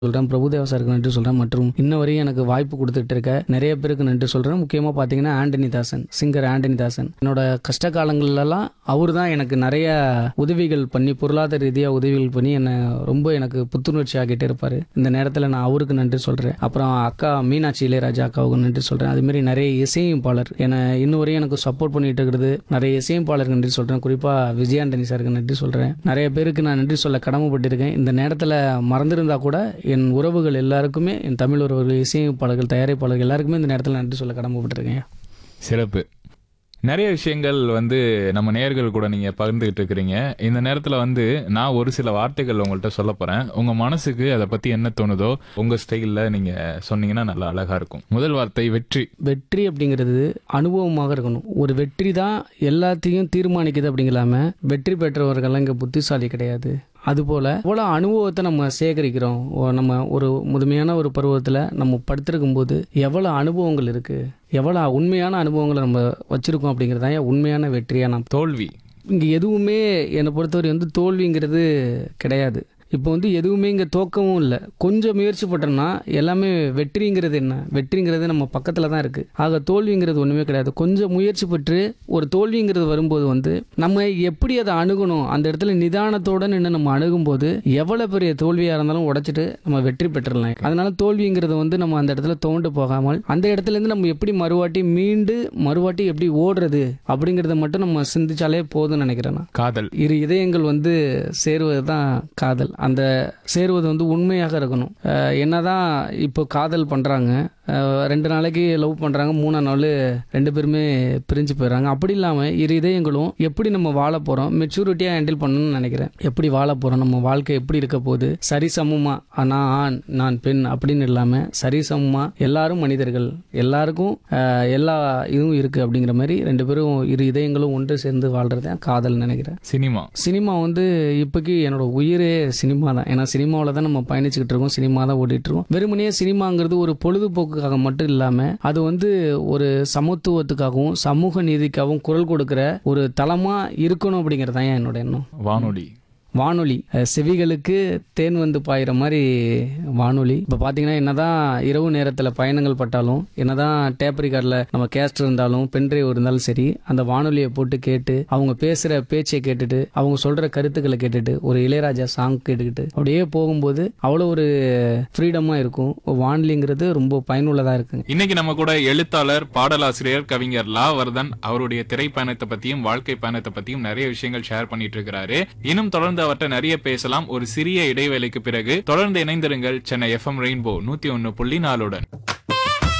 சொல்கிறேன் பிரபுதேவா சாருக்கு நன்றி சொல்கிறேன் மற்றும் இன்ன வரையும் எனக்கு வாய்ப்பு கொடுத்துட்டு இருக்க நிறைய பேருக்கு நன்றி சொல்கிறேன் முக்கியமாக பார்த்தீங்கன்னா ஆண்டனி தாசன் சிங்கர் ஆண்டனி தாசன் என்னோட கஷ்ட காலங்கள்லாம் அவர் தான் எனக்கு நிறைய உதவிகள் பண்ணி பொருளாதார ரீதியாக உதவிகள் பண்ணி என்னை ரொம்ப எனக்கு புத்துணர்ச்சி ஆகிட்டே இருப்பார் இந்த நேரத்தில் நான் அவருக்கு நன்றி சொல்கிறேன் அப்புறம் அக்கா மீனாட்சி இளையராஜா அக்காவுக்கு நன்றி சொல்கிறேன் அதுமாரி நிறைய இசையமைப்பாளர் என்னை இன்னும் வரையும் எனக்கு சப்போர்ட் பண்ணிட்டு இருக்கிறது நிறைய இசையமைப்பாளருக்கு நன்றி சொல்கிறேன் குறிப்பாக விஜயாண்டனி சாருக்கு நன்றி சொல்கிறேன் நிறைய பேருக்கு நான் நன்றி சொல்ல கடமைப்பட்டிருக்கேன் இந்த நேரத்தில் மறந்திருந்தா கூட என் உறவுகள் எல்லாருக்குமே என் தமிழ் உறவுகள் இசையமைப்பாளர்கள் தயாரிப்பாளர்கள் எல்லாருக்குமே இந்த நேரத்தில் நன்றி சொல்ல கடமைப்பட்டிருக்கேன் சிறப்பு நிறைய விஷயங்கள் வந்து நம்ம நேயர்கள் கூட நீங்க பகிர்ந்துகிட்டு இருக்கிறீங்க இந்த நேரத்துல வந்து நான் ஒரு சில வார்த்தைகள் உங்கள்கிட்ட சொல்ல போறேன் உங்க மனசுக்கு அதை பத்தி என்ன தோணுதோ உங்க ஸ்டைல்ல நீங்க சொன்னீங்கன்னா நல்லா அழகா இருக்கும் முதல் வார்த்தை வெற்றி வெற்றி அப்படிங்கிறது அனுபவமாக இருக்கணும் ஒரு வெற்றி தான் எல்லாத்தையும் தீர்மானிக்குது அப்படிங்கலாம வெற்றி பெற்றவர்கள்லாம் இங்கே புத்திசாலி கிடையாது அதுபோல் எவ்வளோ அனுபவத்தை நம்ம சேகரிக்கிறோம் ஓ- நம்ம ஒரு முதுமையான ஒரு பருவத்தில் நம்ம படுத்திருக்கும் போது எவ்வளோ அனுபவங்கள் இருக்குது எவ்வளோ உண்மையான அனுபவங்களை நம்ம வச்சுருக்கோம் அப்படிங்கிறது தான் உண்மையான வெற்றியாக நான் தோல்வி இங்கே எதுவுமே என்னை பொறுத்தவரை வந்து தோல்விங்கிறது கிடையாது இப்போ வந்து எதுவுமே இங்கே தோக்கவும் இல்லை கொஞ்சம் முயற்சி பட்டோம்னா எல்லாமே வெற்றிங்கிறது என்ன வெற்றிங்கிறது நம்ம பக்கத்தில் தான் இருக்குது ஆக தோல்விங்கிறது ஒன்றுமே கிடையாது கொஞ்சம் முயற்சி பெற்று ஒரு தோல்விங்கிறது வரும்போது வந்து நம்ம எப்படி அதை அணுகணும் அந்த இடத்துல நிதானத்தோட நின்று நம்ம அணுகும்போது எவ்வளோ பெரிய தோல்வியாக இருந்தாலும் உடைச்சிட்டு நம்ம வெற்றி பெற்றுடலாம் அதனால தோல்விங்கிறது வந்து நம்ம அந்த இடத்துல தோண்டு போகாமல் அந்த இடத்துல இருந்து நம்ம எப்படி மறுவாட்டி மீண்டு மறுவாட்டி எப்படி ஓடுறது அப்படிங்கிறத மட்டும் நம்ம சிந்திச்சாலே போதும்னு நினைக்கிறேன் நான் காதல் இரு இதயங்கள் வந்து சேருவது தான் காதல் அந்த சேருவது வந்து உண்மையாக இருக்கணும் அஹ் என்னதான் இப்போ காதல் பண்ணுறாங்க ரெண்டு நாளைக்கு லவ் பண்ணுறாங்க மூணாம் நாள் ரெண்டு பேருமே பிரிஞ்சு போயிடுறாங்க அப்படி இல்லாமல் இரு இதயங்களும் எப்படி நம்ம வாழ போகிறோம் மெச்சூரிட்டியாக ஹேண்டில் பண்ணணும்னு நினைக்கிறேன் எப்படி வாழ போகிறோம் நம்ம வாழ்க்கை எப்படி இருக்க போகுது சரிசமமாக நான் ஆண் நான் பெண் அப்படின்னு இல்லாமல் சரிசமமாக எல்லாரும் மனிதர்கள் எல்லாருக்கும் அஹ், எல்லா இதுவும் இருக்குது அப்படிங்கிற மாதிரி ரெண்டு பேரும் இரு இதயங்களும் ஒன்று சேர்ந்து வாழ்றது தான் காதல் நினைக்கிறேன் சினிமா சினிமா வந்து இப்போக்கி என்னோட உயிரே சினிமா தான் ஏன்னா சினிமாவில் தான் நம்ம பயணிச்சுக்கிட்டு இருக்கோம் சினிமா தான் ஓடிட்டு இருக்கோம் வெறுமனே சினிமாங்கிறது ஒரு பொழுதுபோக்குக்காக மட்டும் இல்லாமல் அது வந்து ஒரு சமத்துவத்துக்காகவும் சமூக நீதிக்காகவும் குரல் கொடுக்கிற ஒரு தளமாக இருக்கணும் அப்படிங்கிறது தான் என்னோட எண்ணம் வானொலி வானொலி அஹ், செவிகளுக்கு தேன் வந்து பாயிற மாதிரி வானொலி இப்போ பார்த்தீங்கன்னா என்னதான் இரவு நேரத்தில் பயணங்கள் பட்டாலும் என்னதான் டேப் ரெக்கார்டில் நம்ம கேஸ்ட் இருந்தாலும் பென்ட்ரைவ் இருந்தாலும் சரி அந்த வானொலியை போட்டு கேட்டு அவங்க பேசுகிற பேச்சை கேட்டுட்டு அவங்க சொல்கிற கருத்துக்களை கேட்டுட்டு ஒரு இளையராஜா சாங் கேட்டுக்கிட்டு அப்படியே போகும்போது அவ்வளோ ஒரு ஃப்ரீடமாக இருக்கும் வானொலிங்கிறது ரொம்ப பயனுள்ளதாக இருக்குங்க இன்னைக்கு நம்ம கூட எழுத்தாளர் பாடலாசிரியர் கவிஞர் லா வர்தன் அவருடைய திரைப்பயணத்தை பத்தியும் வாழ்க்கை பயணத்தை பத்தியும் நிறைய விஷயங்கள் ஷேர் பண்ணிட்டு இருக்கிறாரு இன்னும் தொடர்ந்து அவர்கிட்ட நிறைய பேசலாம் ஒரு சிறிய இடைவேளைக்கு பிறகு தொடர்ந்து இணைந்திருங்கள் சென்னை எஃப்எம் ரெயின்போ நூத்தி ஒன்னு புள்ளி நாலுடன்